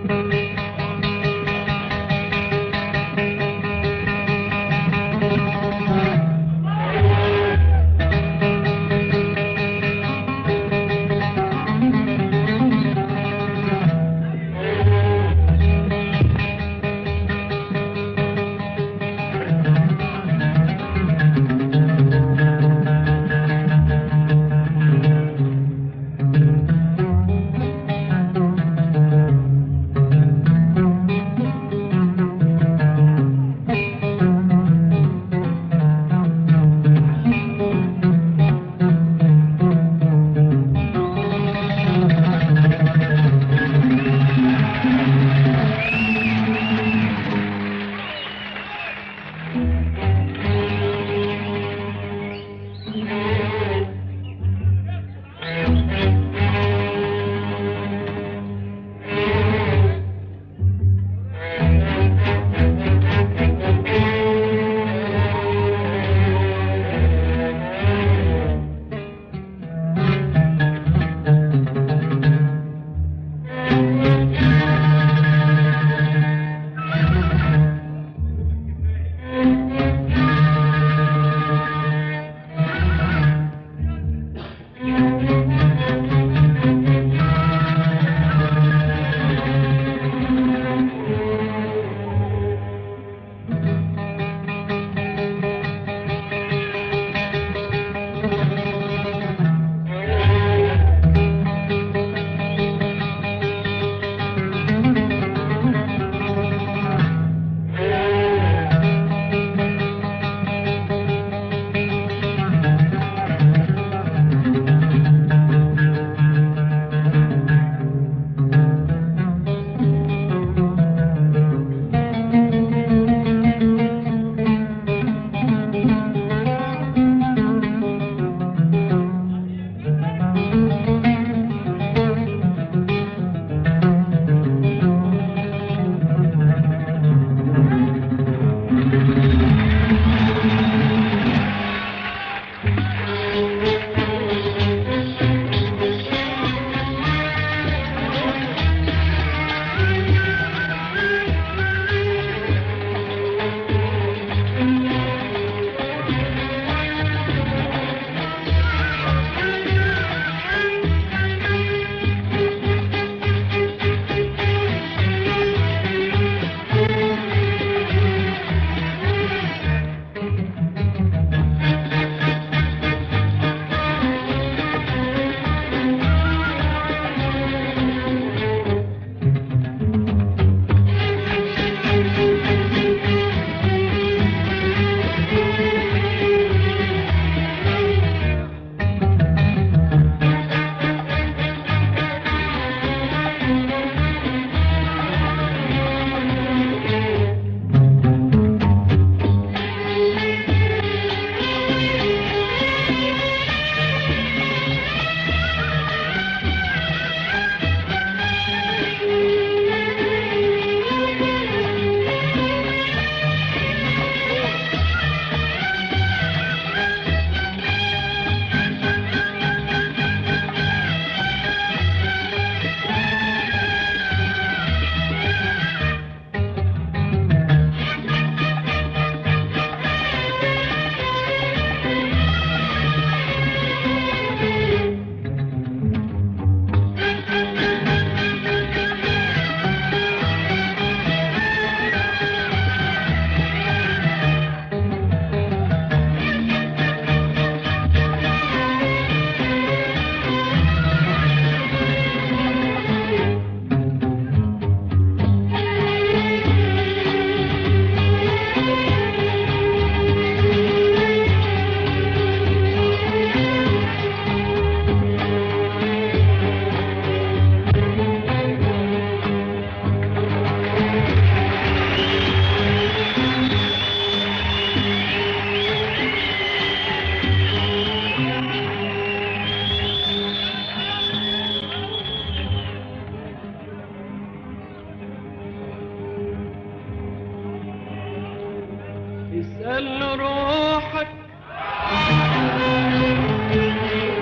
اسأل روحك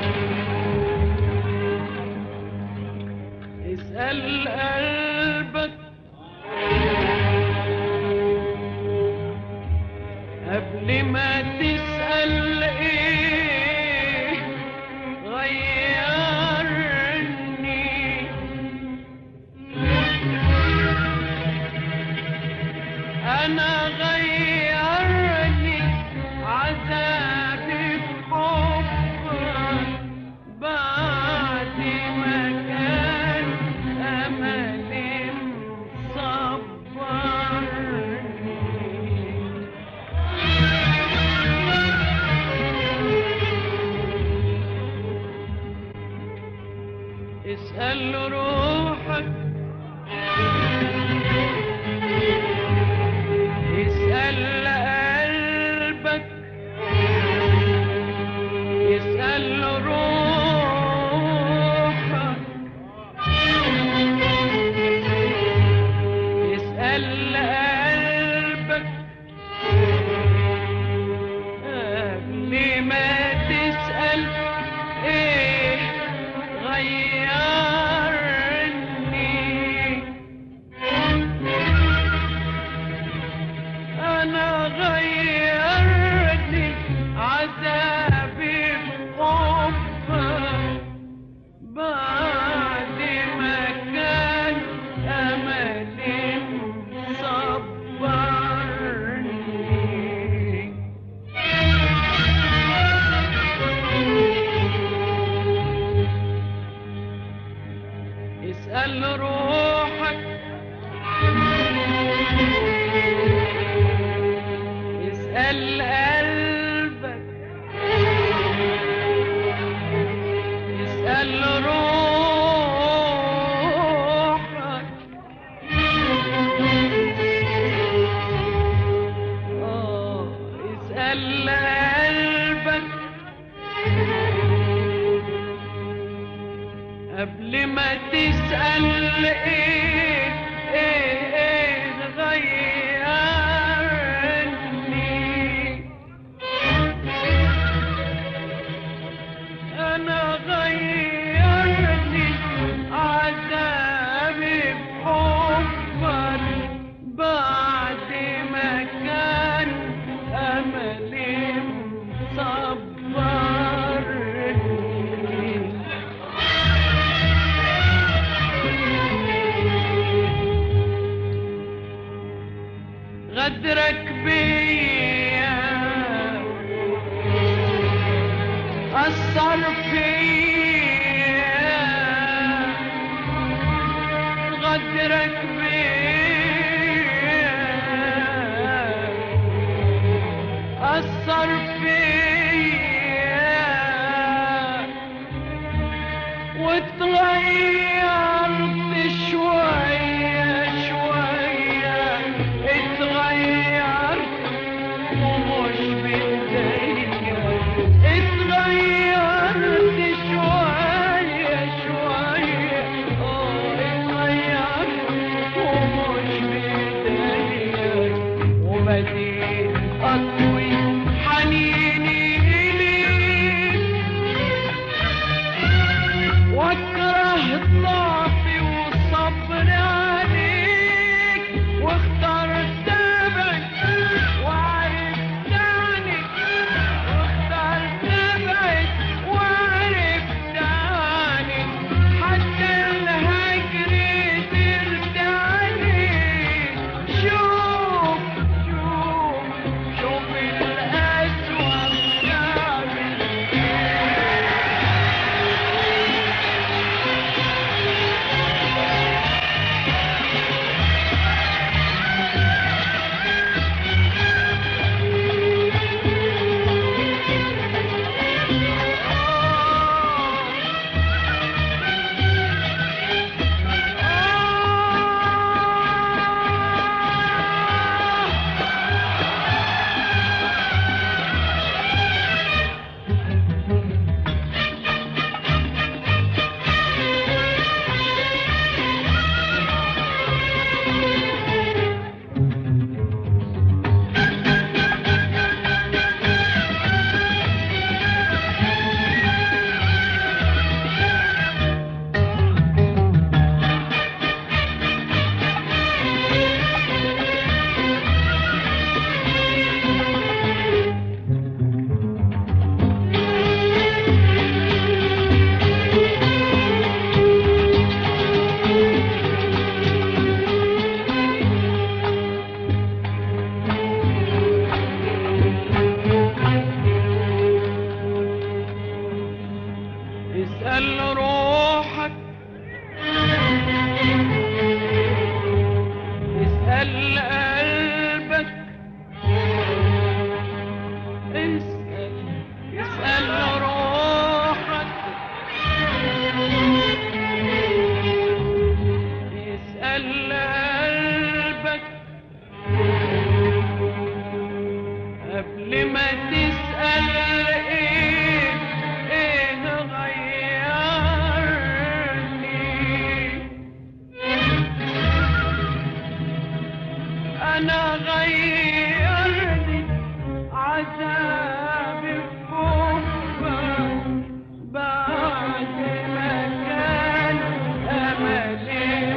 اسأل قلبك قبل ما تسأل ايه غيرني انا غيرني عذابي بحبك بعد ما كان املي مصبرني اسأل روحك اسأل قلبك اسأل روحك اسأل قلبك قبل ما تسأل ايه غيرني انا غيرني عذابي بحبك بعد ما كان املي صبرني اسأل روحك اسأل قلبك اسأل روحك آه، اسأل قلبك قبل ما تسأل ايه ايه ايه غيرني انا غيرني عذابي بحبك بعد ما كان املي مصبرني غدرك بيا أثر فيا غدرك بيا أثر فيا واتغيرت شوية شوية اتغيرت ومش بداية اتغيرت شوية شوية اه اتغيرت أنا غيرني عذابي بحبك بعد ما كان أملي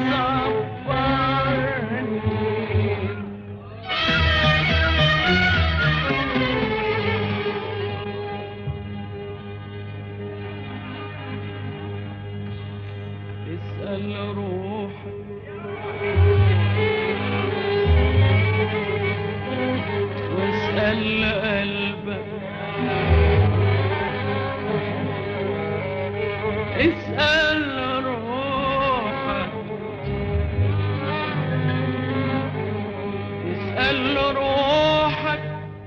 صبرني اسأل روحك واسأل قلبك اسأل روحك اسأل روحك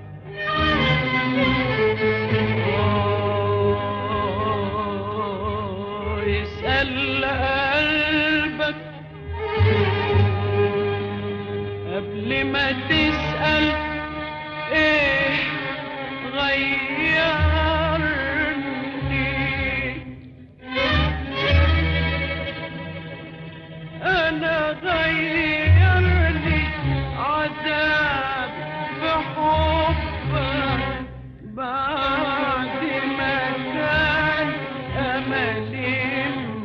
آه، اسأل قلبك قبل ما تسأل ايه غيرني انا غيرني عذاب بحبك بعد ما كان املي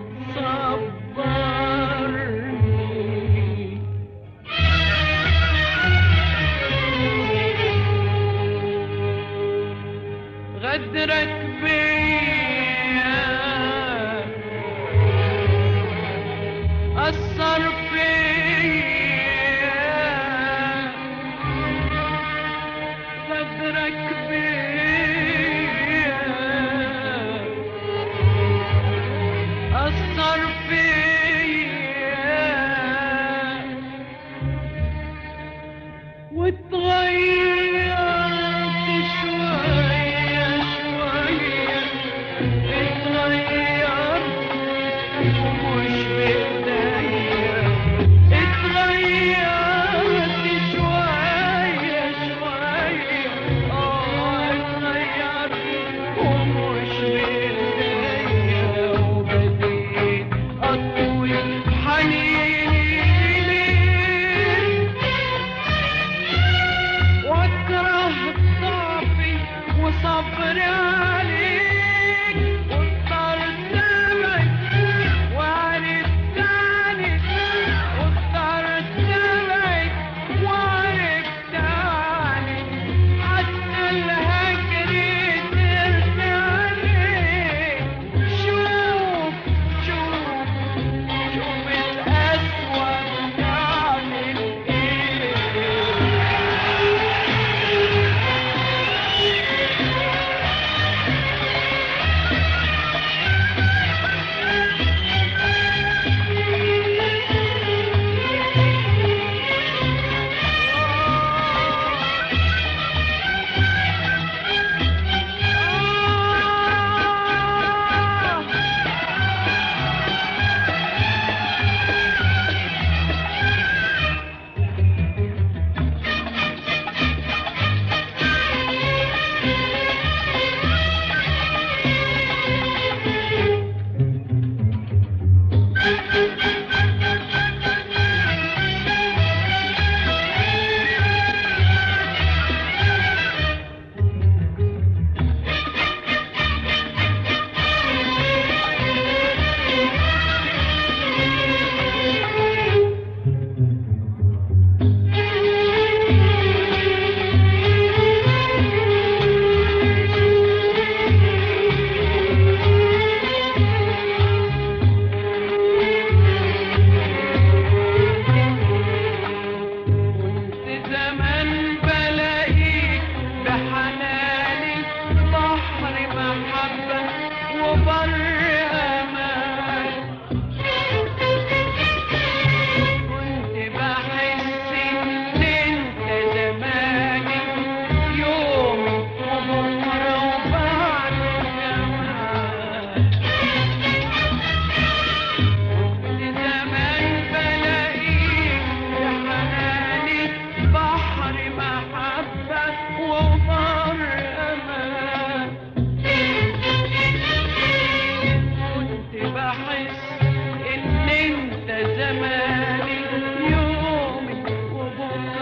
مصبرني غدرك بيا أثر فيا غدرك بيا أثر فيا واتغيرت شوية شوية اتغيرت ومش بإيديا اتغيرت شوية شوية اه اتغيرت ومش بإيديا وبديت أطوي حنيني ليك واكره ضعفي وصبري عليك واخترت ابعد وعرفت عنك واخترت ابعد وعرفت عنك حتى الهجر ترجع لي شوف شوف شوف الأسوأ بتعمل ايه كنت زمان بلاقيك بحناني بحر محبة وبر أمان كنت بحس إن أنت زماني يومي وبكرة وبعد كمان كنت زمان بلاقيك يا حناني بحر محبة وبر أمان كنت بحس إن أنت زماني يومي وبكرة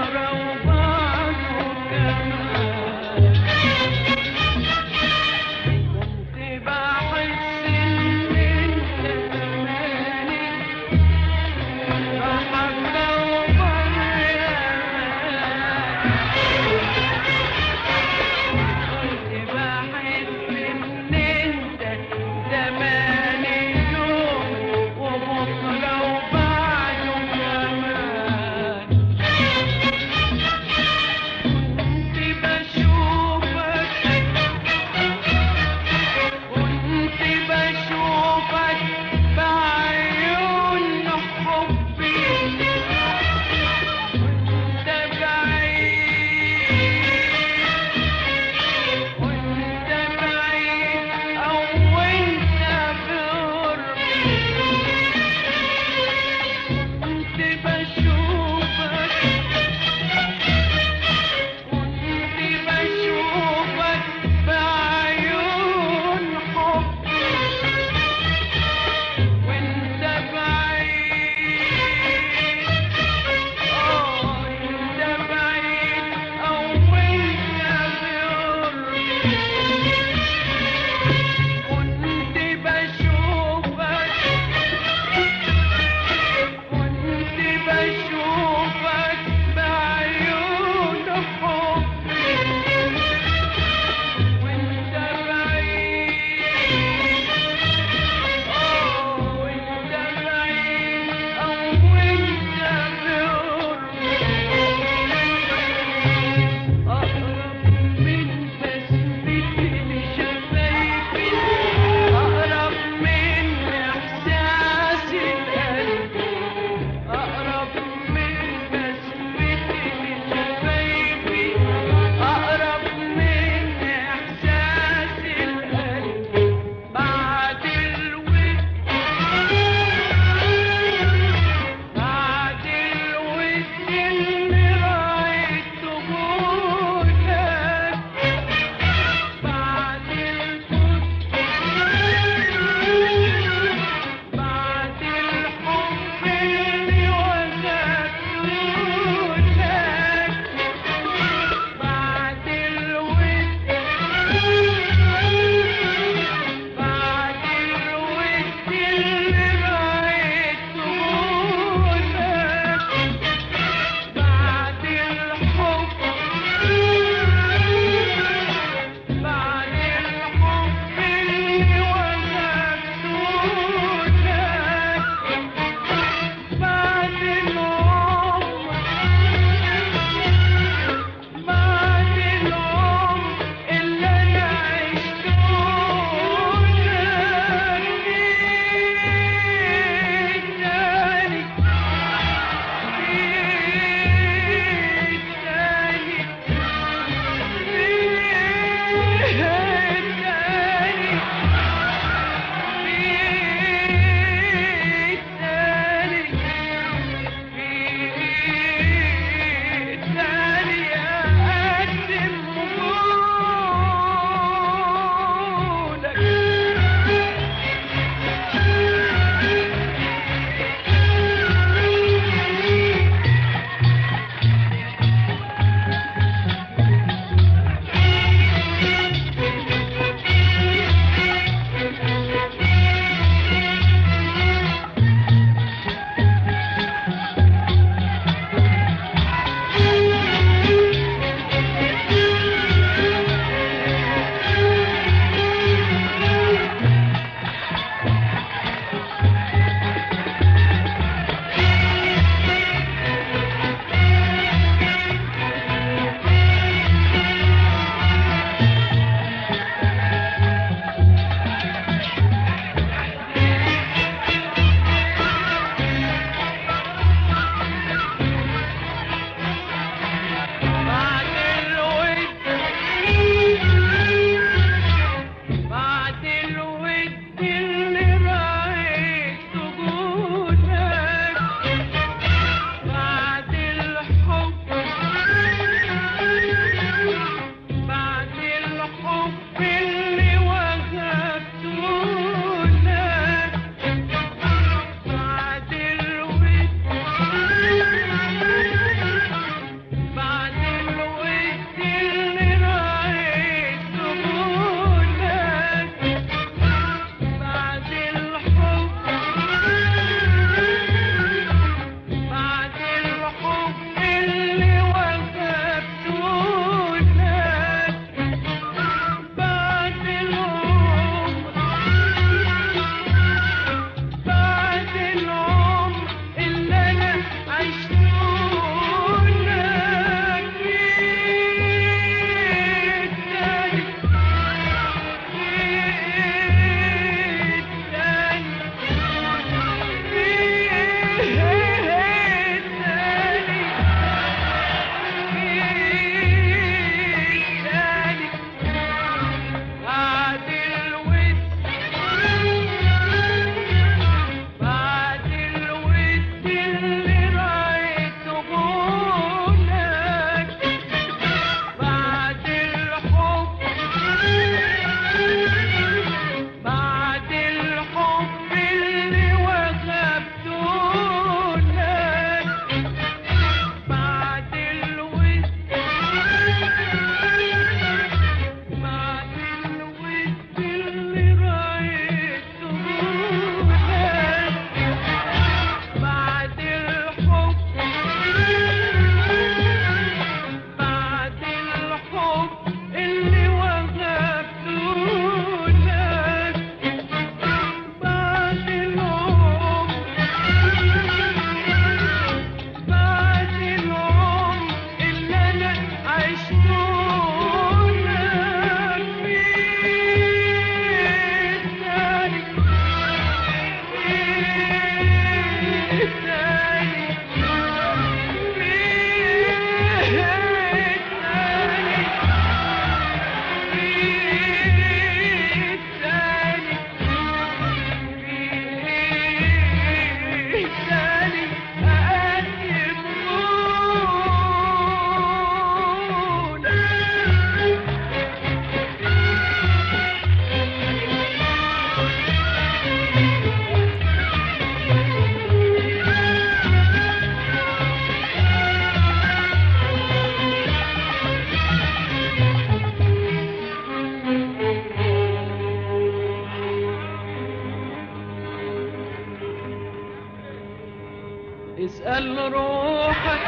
اسأل روحك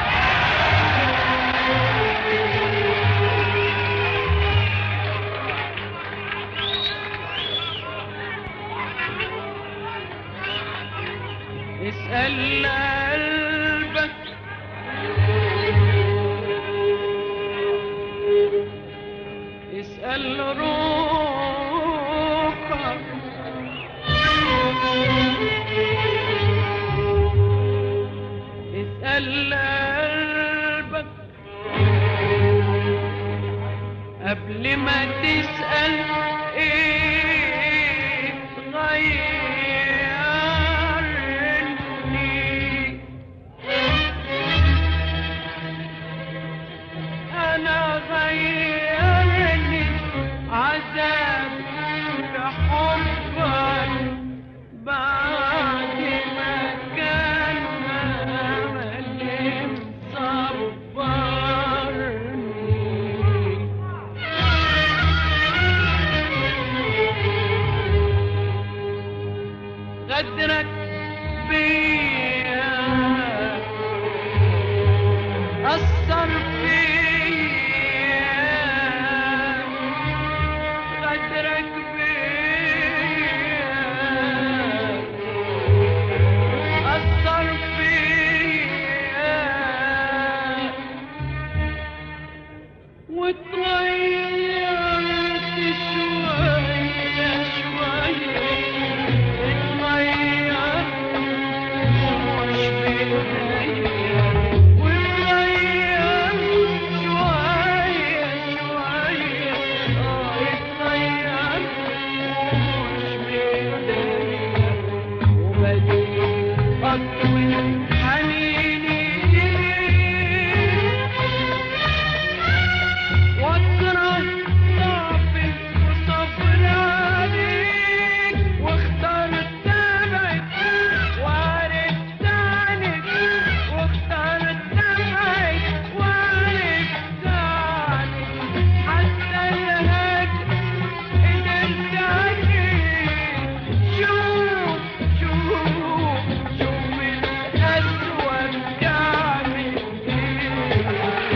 اسأل قلبك اسأل روحك اسأل قلبك قبل ما تسأل ايه غيرني انا غيرني عذاب بحبك بعد ما كان امل صبرني غدرك بيا أثر فيا غدرك بيا أثر فيا وتغيرت شوية شوية اتغيرت مش بإيديا واتغيرت شوية شوية اه اتغيرت مش بإيديا وبديت أطوي حنيني ليك واكره ضعفي وصبر عليك واخترت ابعد وعرفت عنك واخترت ابعد وعرفت عنك حتى الهجر قدرت عليك شوف شوف شوف القسوة بتعمل ايه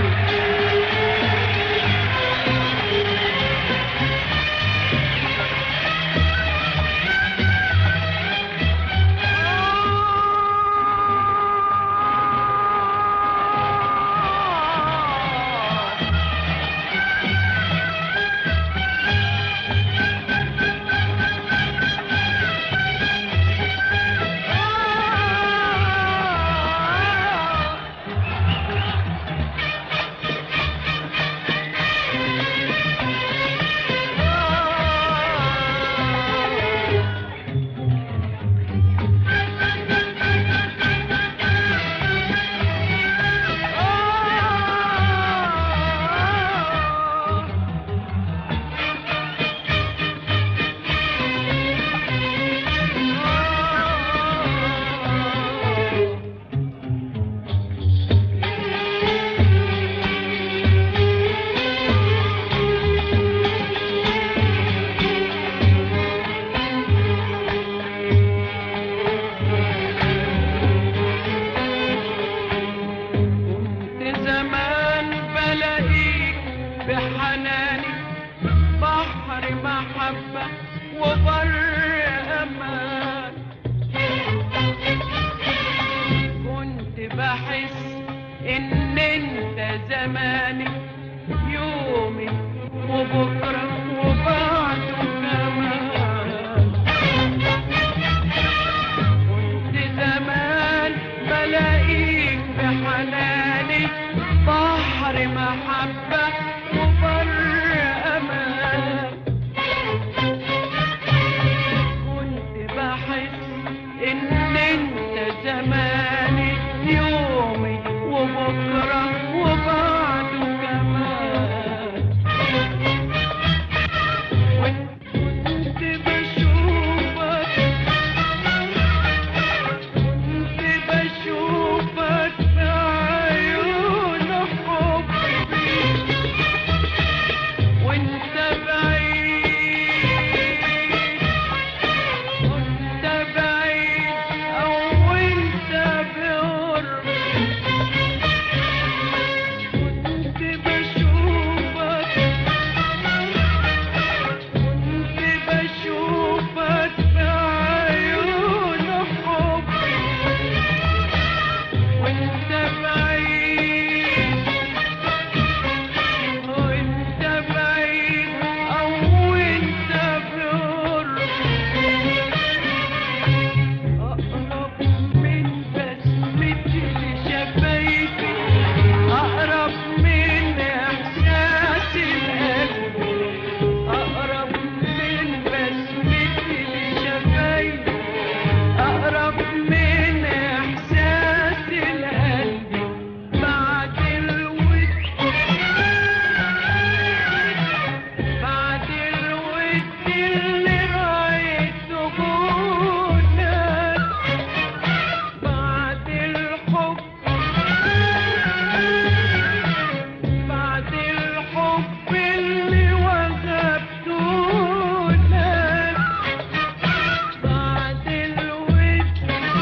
كنت زمان بلاقيك بحناني بحر محبة وبر أمان كنت بحس إن أنت زماني يومي وبكرة وبعده كمان كنت زمان بلاقيك بحناني بحر محبة وبر أمان كنت بحس إن أنت زماني يومي وبكرة وبعده كمان كنت بشوفك كنت بشوفك بعيون حبي وانت بعيد وانت بعيد او انت بقرب اقرب من بسمة شفايفي اقرب من احساس القلب اقرب من بسمة شفايفي اقرب من احساس القلب بعد الود بعد الود اللي رايته هناك بعد الحب بعد الحب اللي وهبته لك بعد الود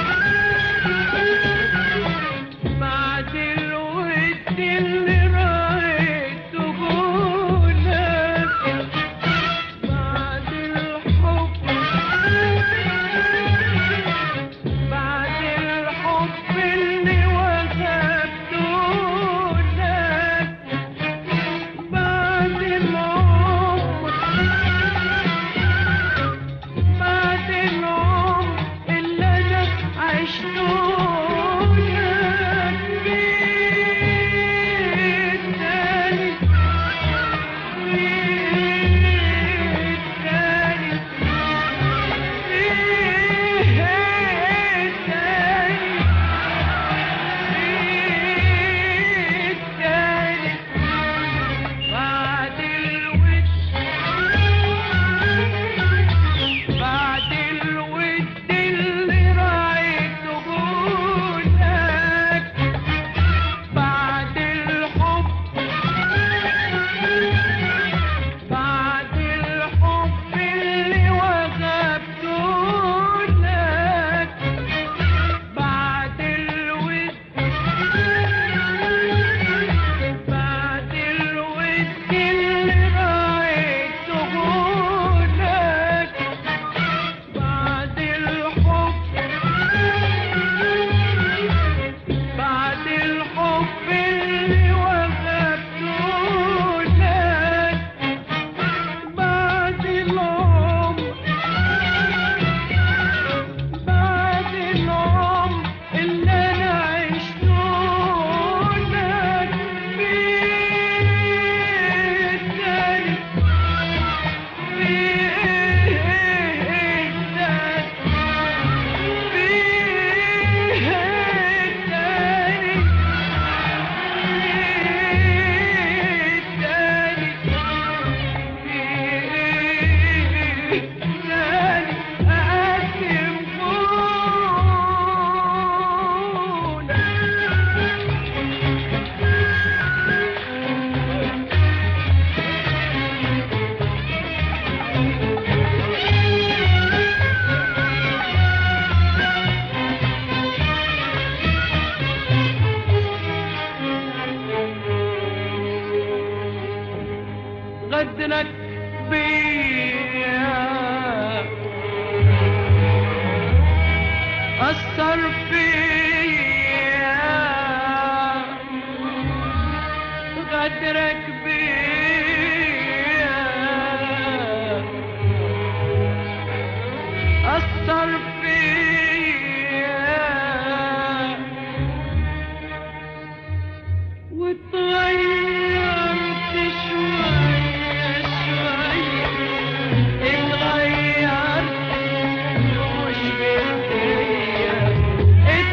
بعد الود اللي رايته لك بعد الحب بعد الحب اللي وهبته لك بعد العمر بعد العمر اللي انا عشته لك بيه تاني بيه تاني بيه تاني بيه تاني بعد الود بعد الود اللي رايته لك بعد الحب بعد الحب اللي وهبته لك بعد الود بعد الود اللي رايته لك بعد الحب بعد الحب اللي وهبته لك بعد العمر بعد العمر اللي انا عشته لك بيه تاني بيه تاني بيه تاني بيه تاني بيه تاني أقدم غدرك بيا أثر فيا غدرك بيا أثر فيا واتغيرت شوية شوية اتغيرت مش بإيديا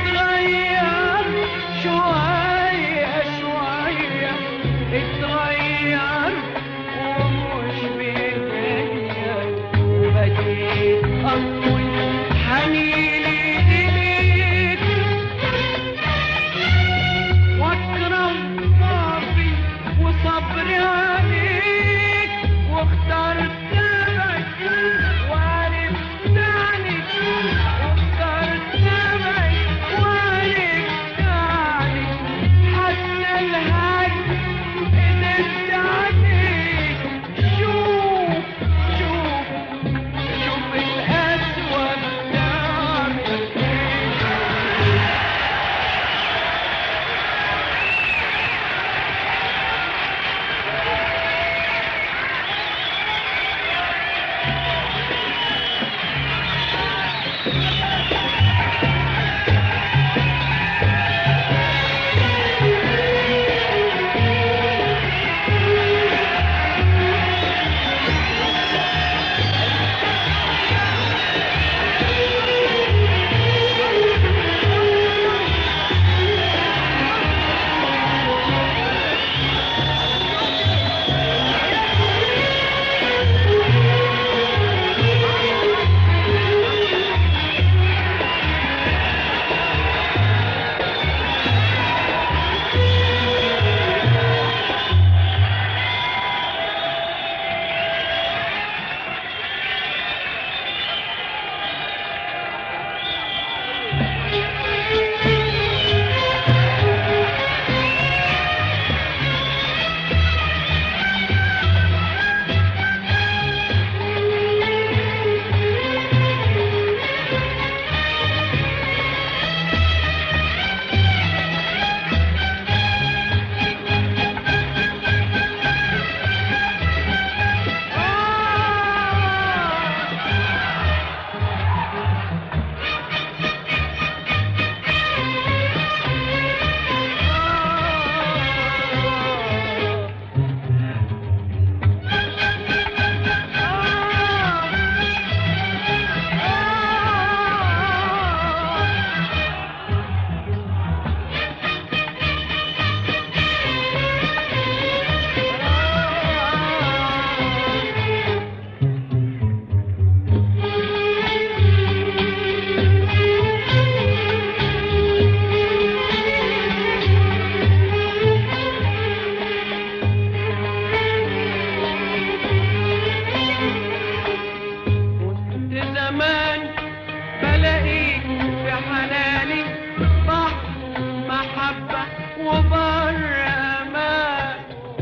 وبر امان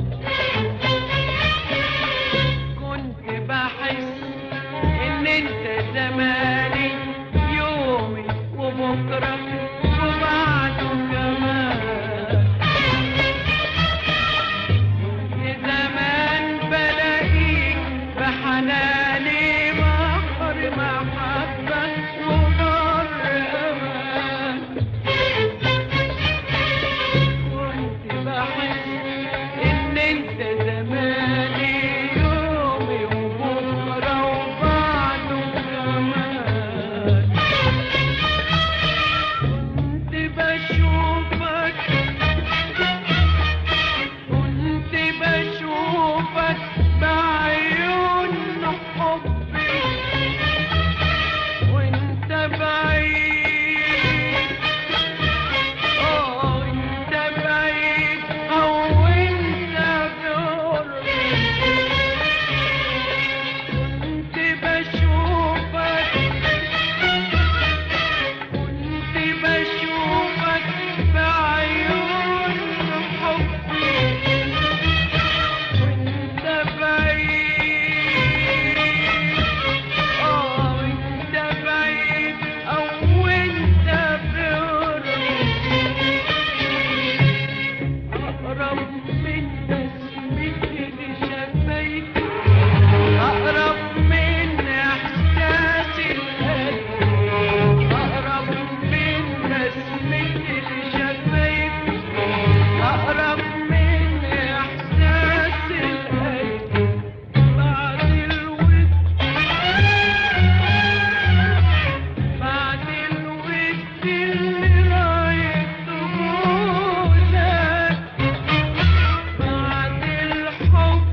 كنت بحس ان انت زماني يومي وبكره وبعده كمان كنت زمان بلاقيك بحناني بحر محبة وبر أمان كنت بحس إن أنت زماني يومي وبكرة وبعده كمان كنت بشوفك كنت بشوفك بعيون حبي وانت بعيد اه انت بعيد او انت بقربي كنت بشوفك كنت بشوفك بعيون حبي وانت بعيد اه وانت بعيد او انت بقربي اقرب من بسمتي لشفايفي اقرب من احساس القلب اقرب من بسمتي لشفايفي اقرب من احساس القلب بعد الود بعد الود اللي رايته لك بعد الحب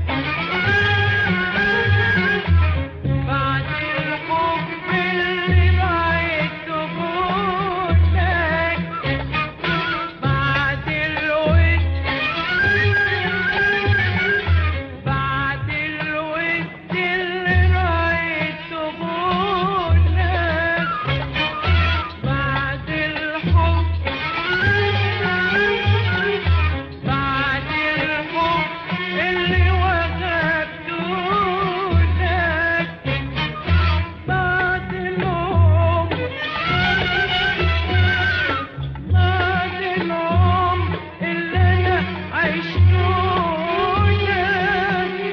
بعد الحب اللي رايته لك بعد الود بعد الود اللي رايته لك بعد الحب بعد الحب اللي وهبته لك بعد العمر بعد العمر اللي انا عشته لك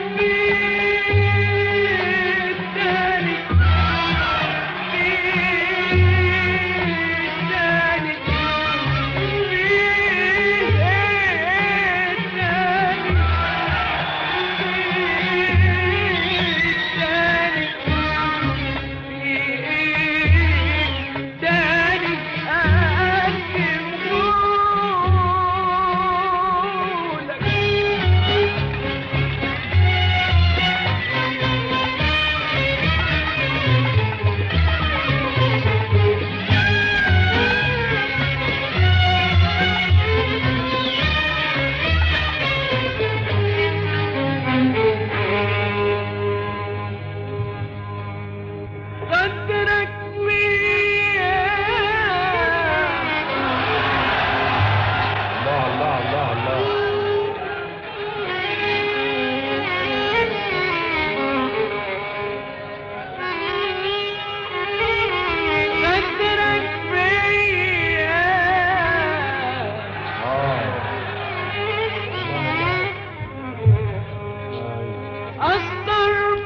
فيه تاني قدرك الله الله الله الله قدرك فيا اه أثر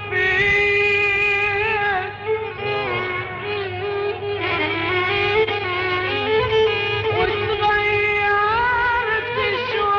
فيك وتغيرت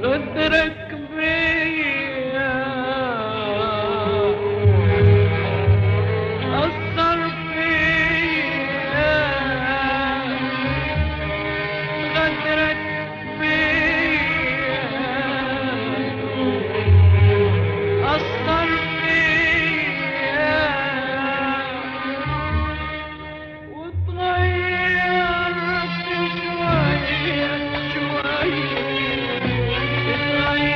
غدرك بيا أثر فيا غدرك بيا أثر فيا وتغيرت شوية شوية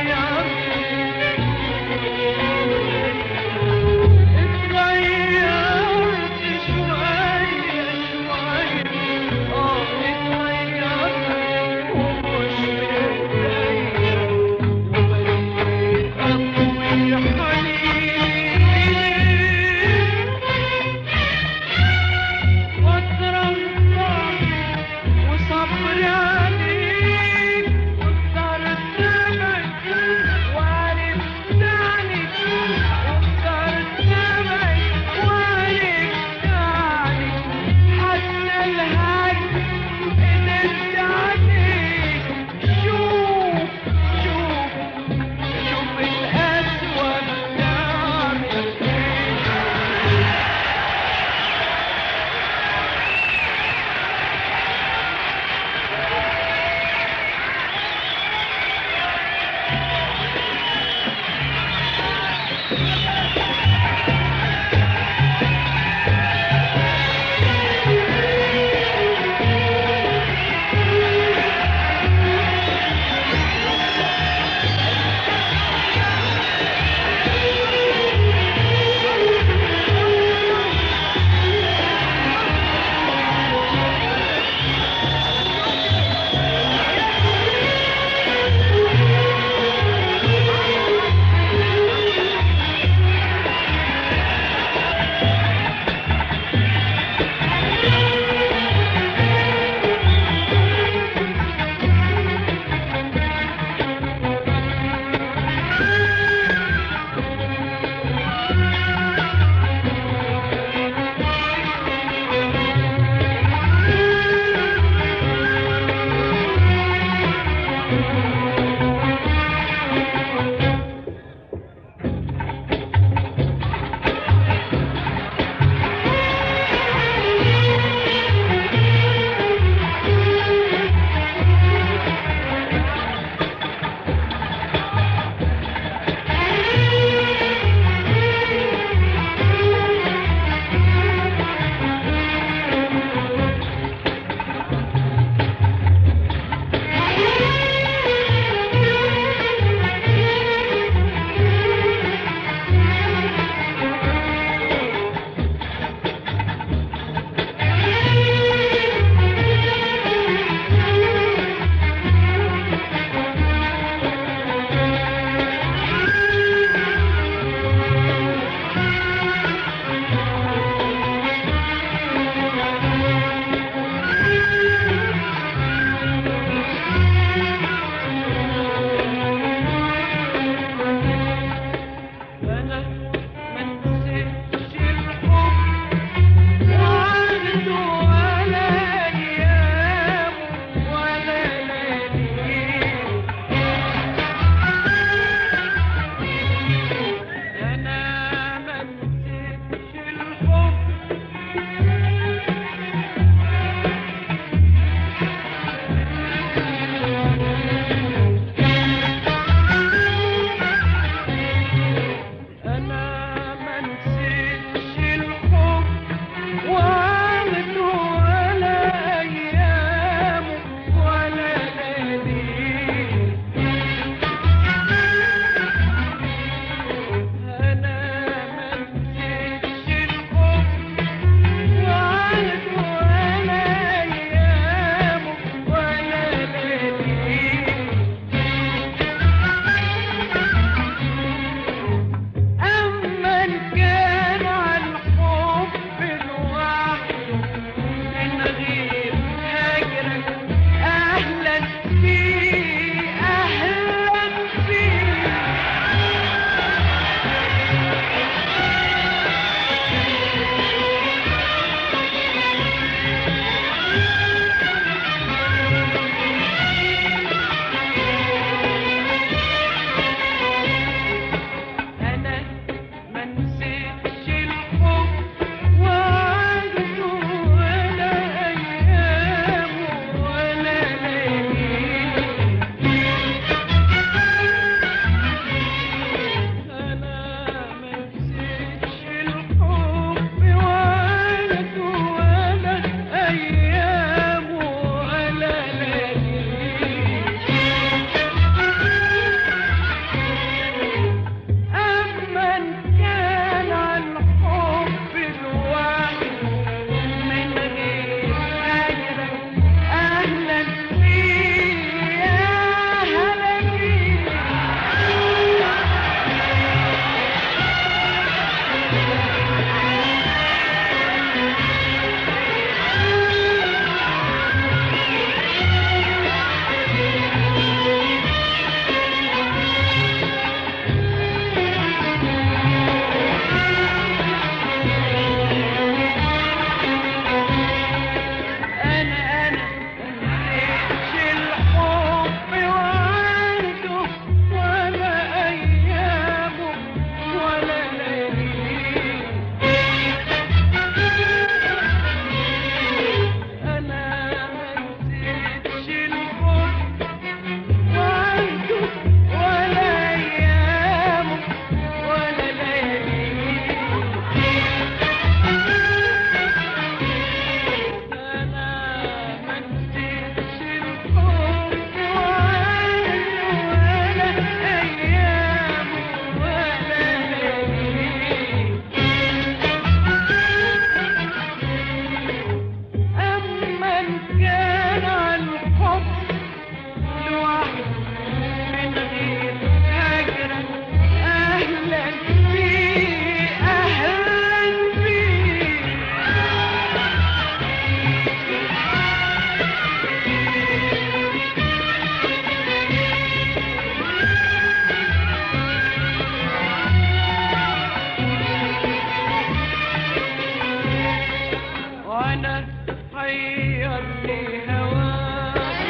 غيرني هواك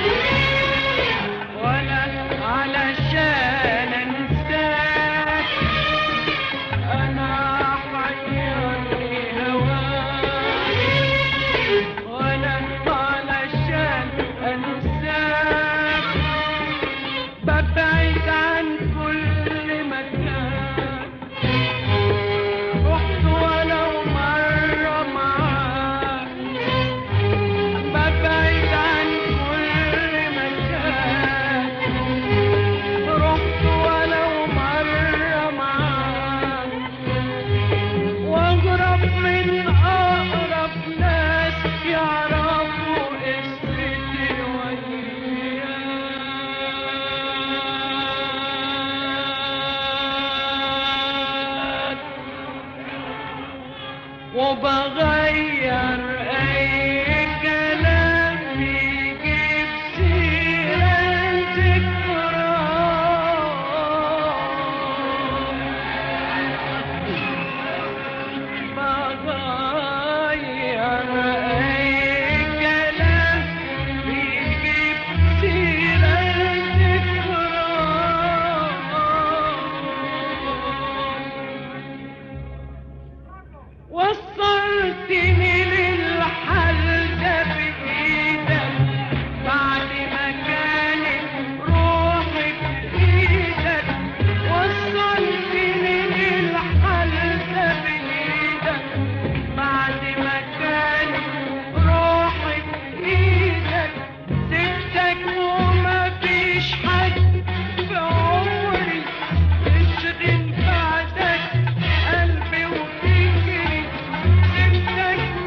ولا علشان انساك انا حيرني هواك ولا علشان انساك ببعد عن كل مكان رحت ولو مرة معاك ببعد عن كل مكان رحت ولو مرة معاك واغرب من اقرب ناس يعرفوا قصتي وياك وبغير اي كلام يجيب سيرة ذكرى بغير اي كلام يجيب سيرة ذكرى وصلتني للحل ده بإيدك بعد ما كانت روحي بإيدك وصلتني للحل ده بإيدك بعد ما كانت روحي بإيدك سبتك وما فيش حد في عمري يشغل بعدك قلبي وفكري سبتك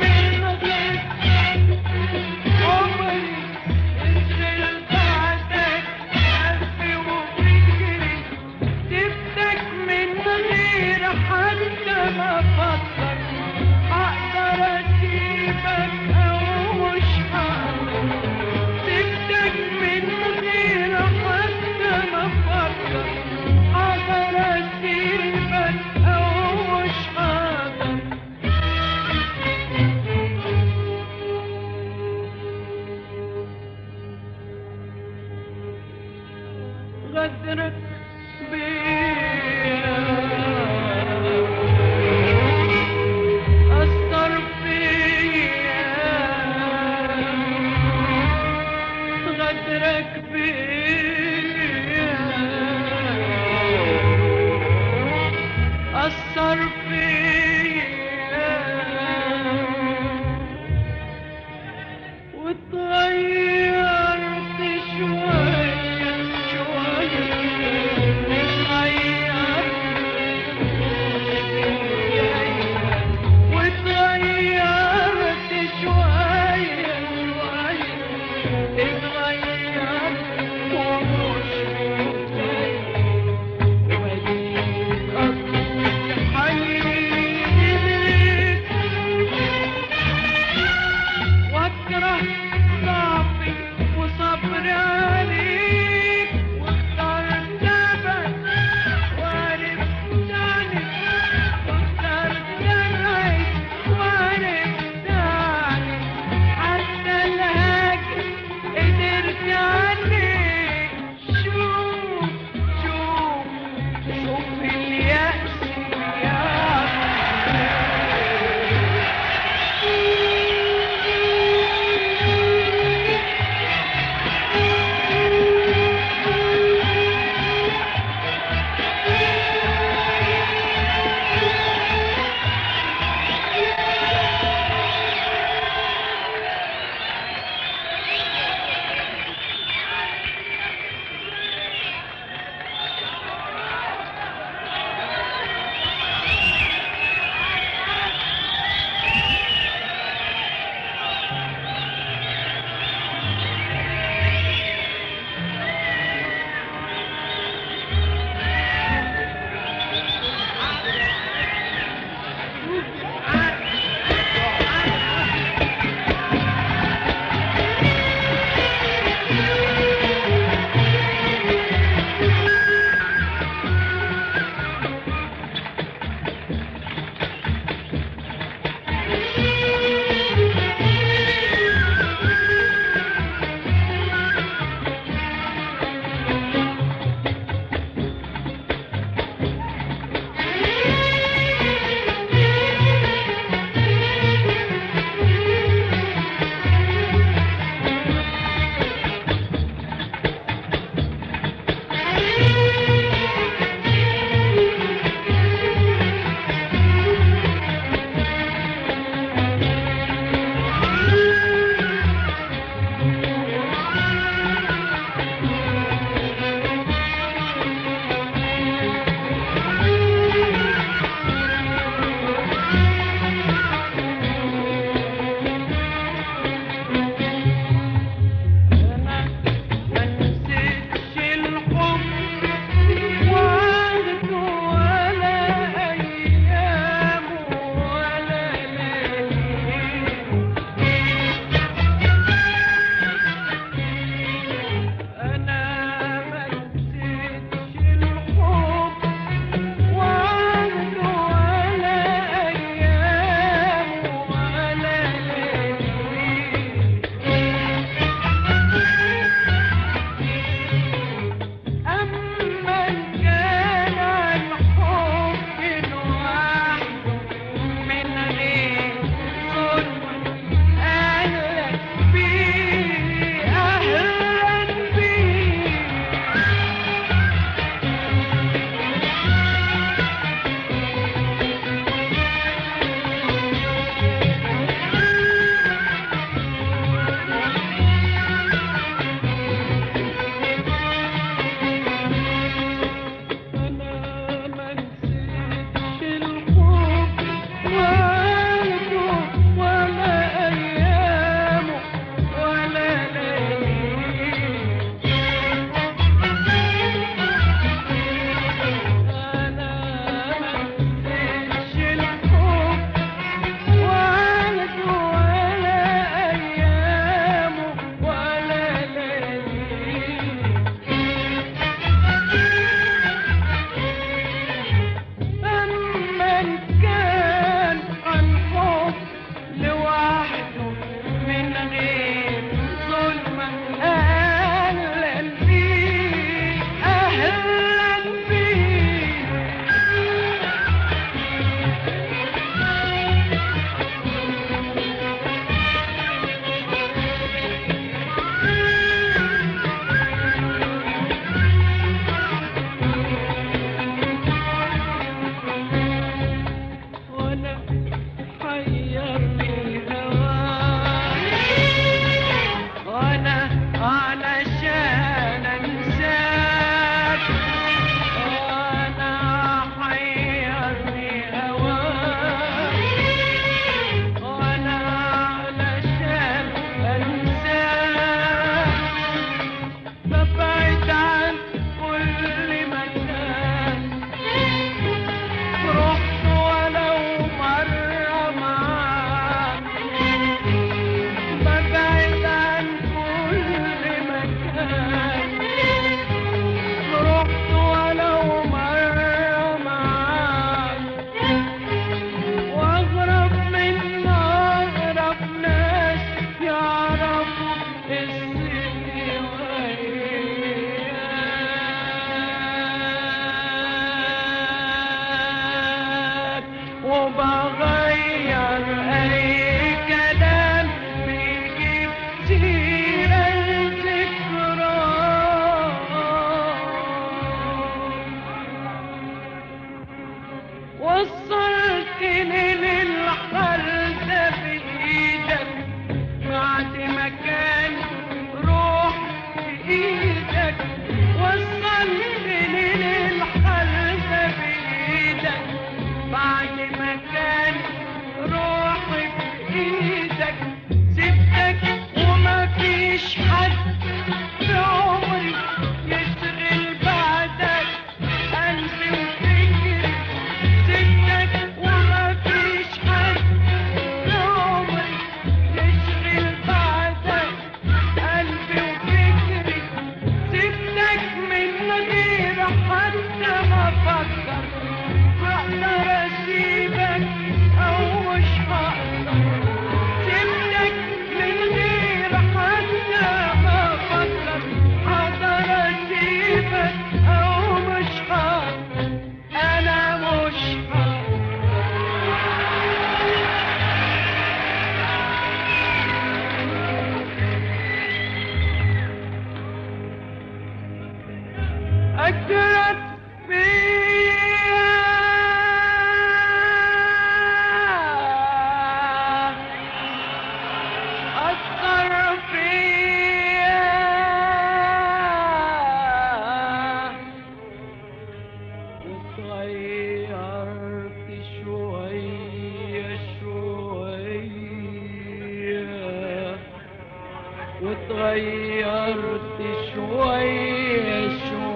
واتغيرت شوية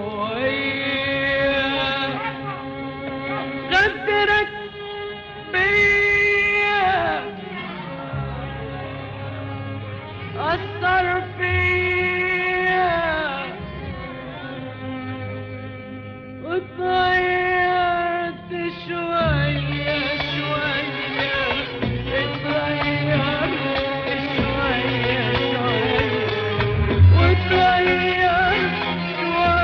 شوية غدرت بيا أثر فيا واتغيرت شوية شوية اتغيرت شوية شوية واتغيرت شوية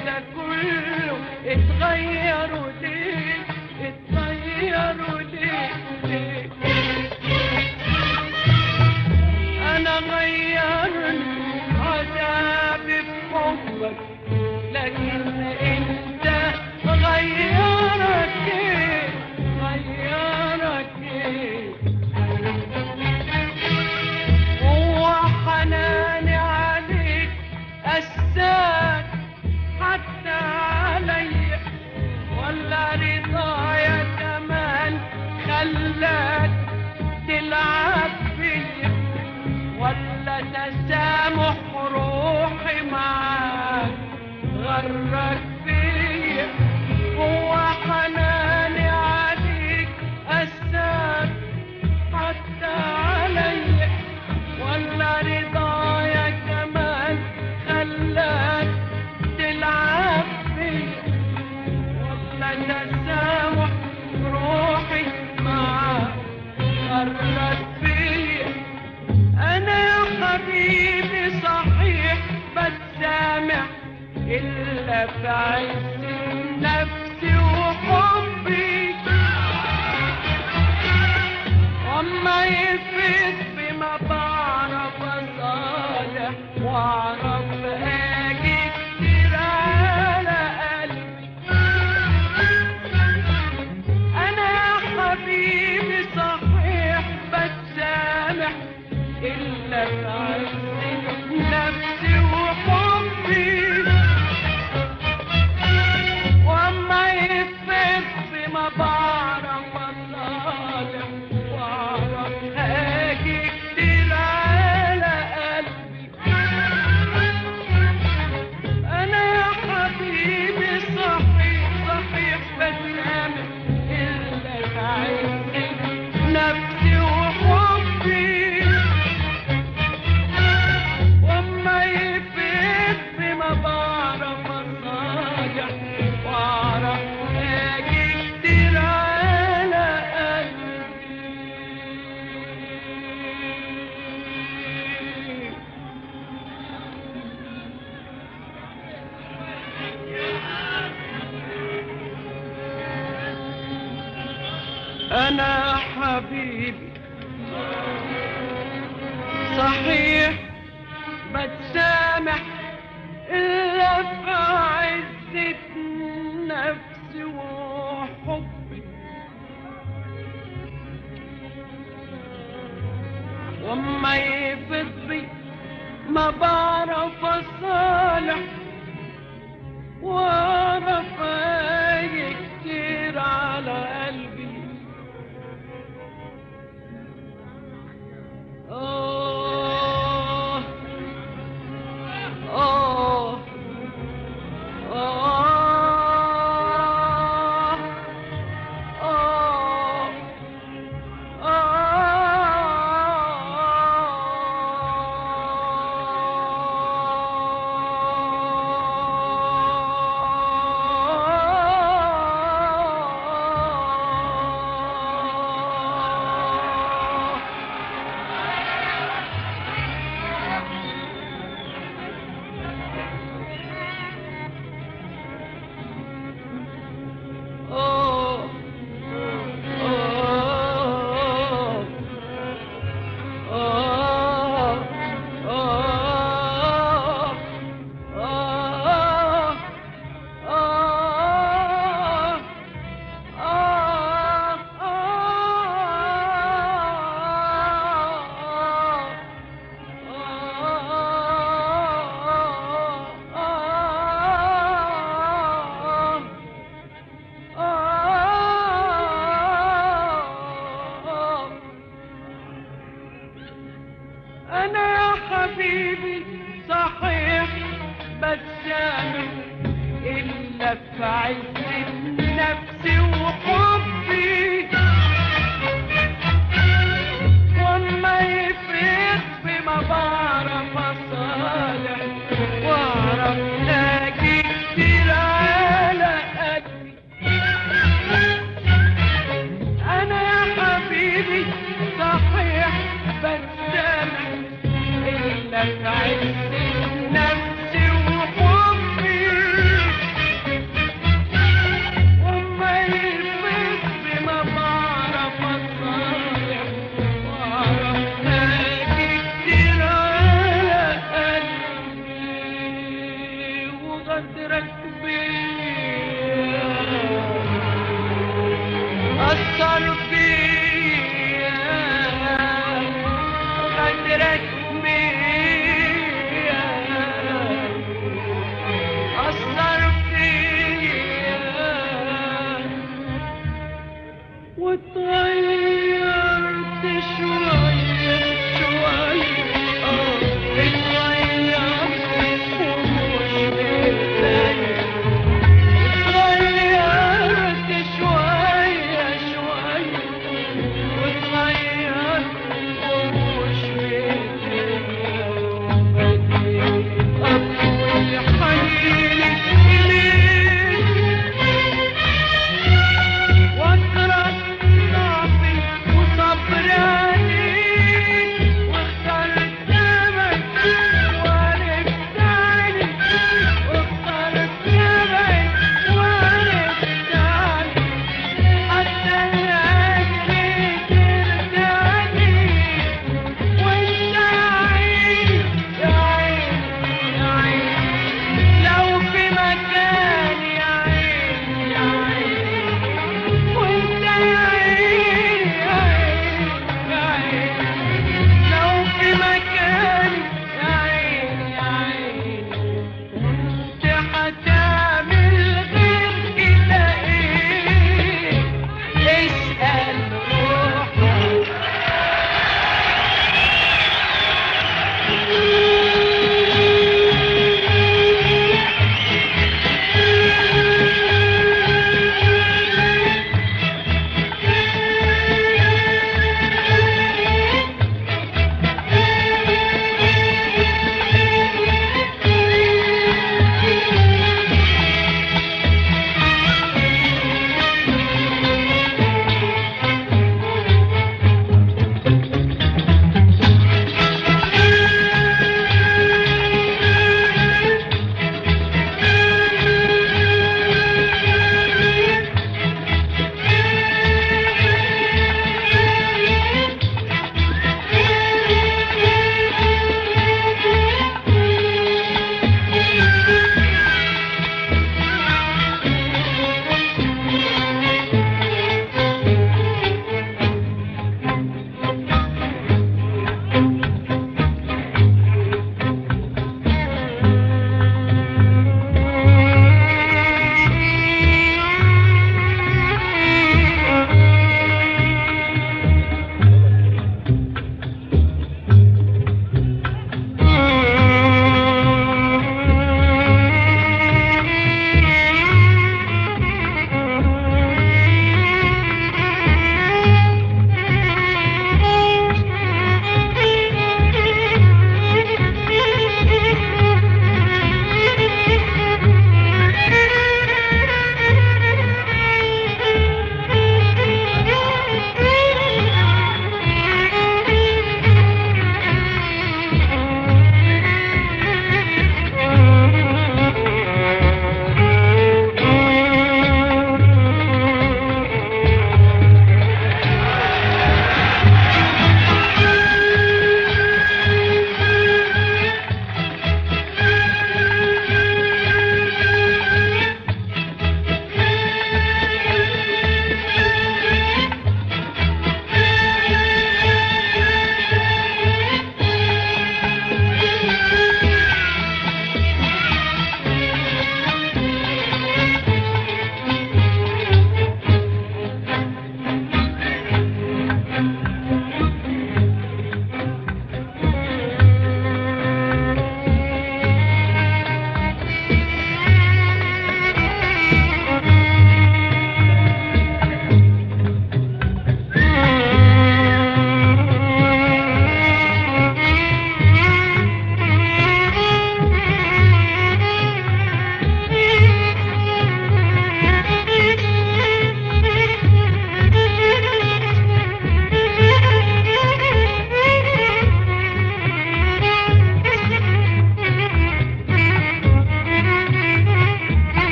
ده كله اتغيروا ليه اتغيروا ليه ليه انا غيرت عذابي بحبك لكن انت غيرك ايه غيرك ايه هو حناني عليك أساك حتى علي ولا رضايا كمان خلاك تلعب فيا ولا تسامح روحي معاك غرك فيا هو حناني عليك أساك حتى علي ولا رضايا كمان خلاك تلعب فيا ولا تسامح روحي معاك غرك فيا انا يا حبيبي صحيح بتسامح الا في عز نفسي وحبي وما يفيد بما بعرف اصالح واعرف اجي كتير على قلبي انا يا حبيبي صحيح بتسامح الا في عز نفسي وحبي وما يفيد بما بعرف اصالح واعرف اجي كتير على قلبي انا يا حبيبي صحيح صحيح بتسامح الا في عز نفسي وحبي وما يفيد بما بعرف اصالح واعرف اجي كتير على قلبي انا حبيبي صحيح بتسامح الا في عزة نفسي وحبي وما يفضي ما بعرف اصالح واعرف اجي كتير على قلبي آه آه آه آه حبيبي صحيح بتسامح إلا في عز نفسي وحبي وما يفيد بما بعرف أصالح وأعرف لاقي كتير على قدي أنا يا حبيبي صحيح بتسامح إلا في عز نفسي وحبي أثر فيا غدرك بيا أثر فيا واتغيرت شوية شوية اه اتغيرت ومش بإيديا اتغيرت شوية شوية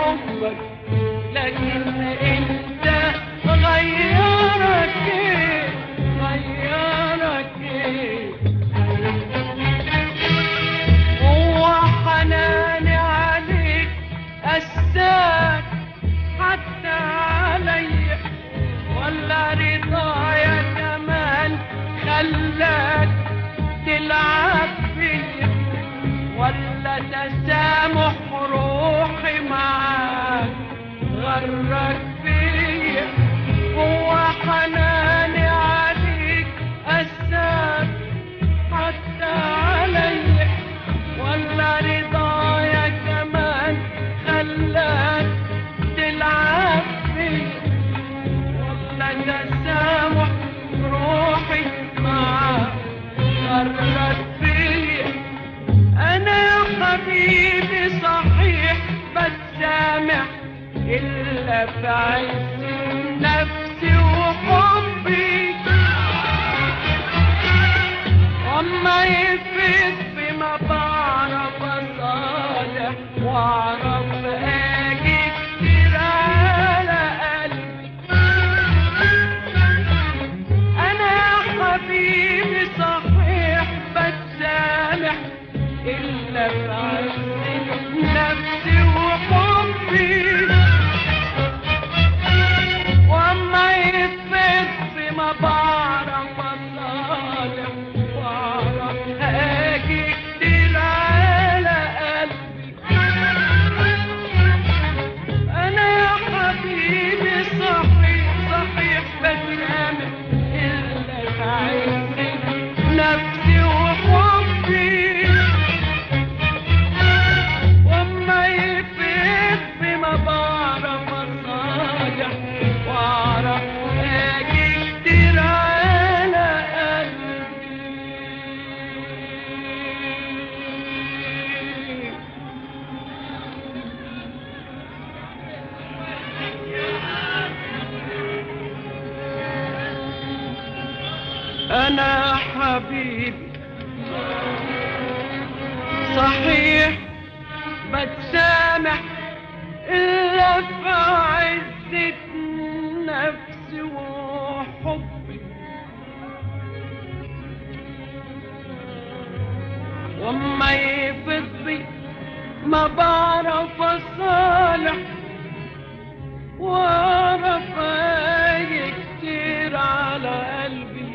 حبك لكن انت غيرك ايه غيرك ايه هو حناني عليك أساك حتى علي ولا رضايا كمان خلاك تلعب فيا ولا تسامح روحي معاك غرك فيا هو حناني عليك أساك حتى علي ولا رضايا كمان خلاك تلعب فيا ولا تسامح روحي معاك غرك فيا انا يا حبيبي صحيح بتسامح الا في عز نفسي وحبي وما يفيد بما بعرف اصالح واعرف اجي كتير على قلبي انا يا حبيبي صحيح بتسامح الا في عز نفسي وحبي وما يفيد بما بعرف اصالح واعرف اجي كتير على قلبي انا يا حبيبي صحيح صحيح بتسامح الا في عز نفسي وحبي وما يفيد بما بعرف اصالح واعرف اجي كتير على قلبي انا حبيبي صحيح بتسامح الا في عزة نفسي وحبي وما يفضي ما بعرف اصالح واعرف اجي كتير على قلبي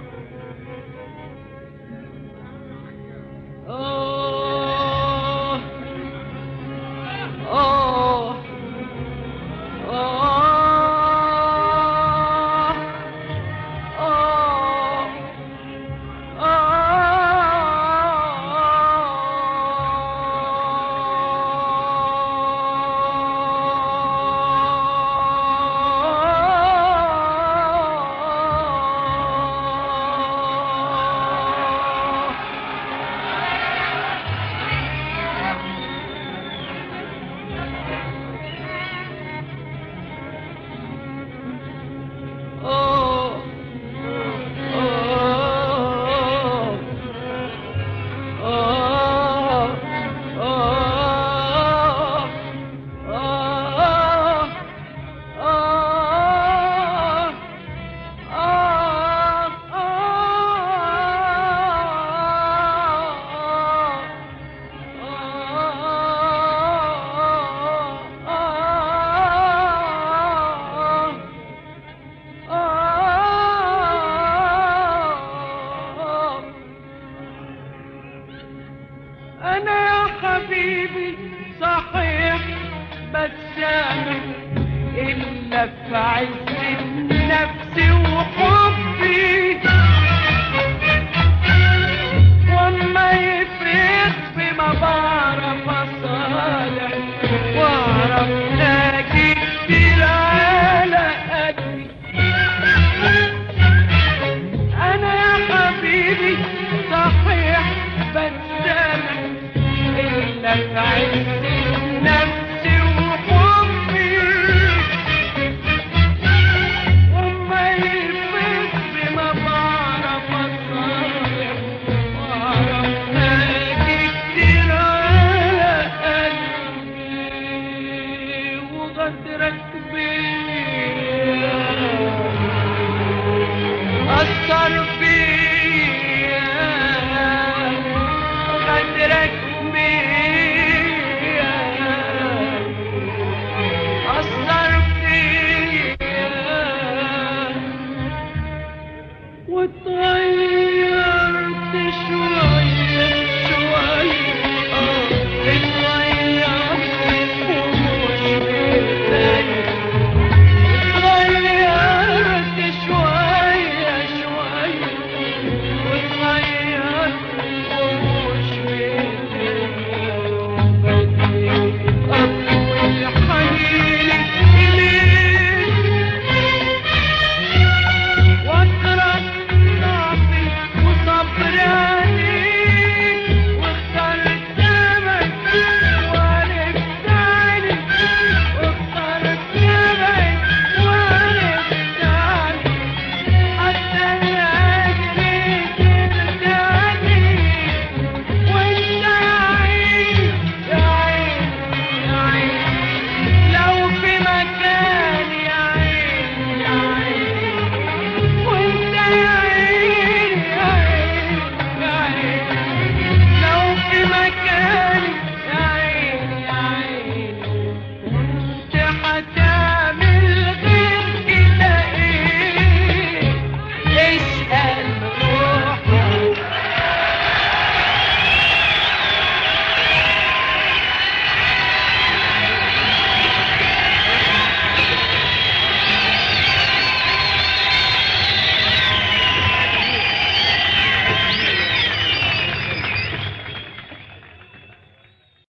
آه آه آه آه Oh, oh, أنا يا حبيبي صحيح بتسامح إلا في عز نفسي وحبي وما يفرق بما بعرف أصالح وأعرف أجي كتير على قدي انا يا حبيبي صحيح بتسامح الا في عز النفس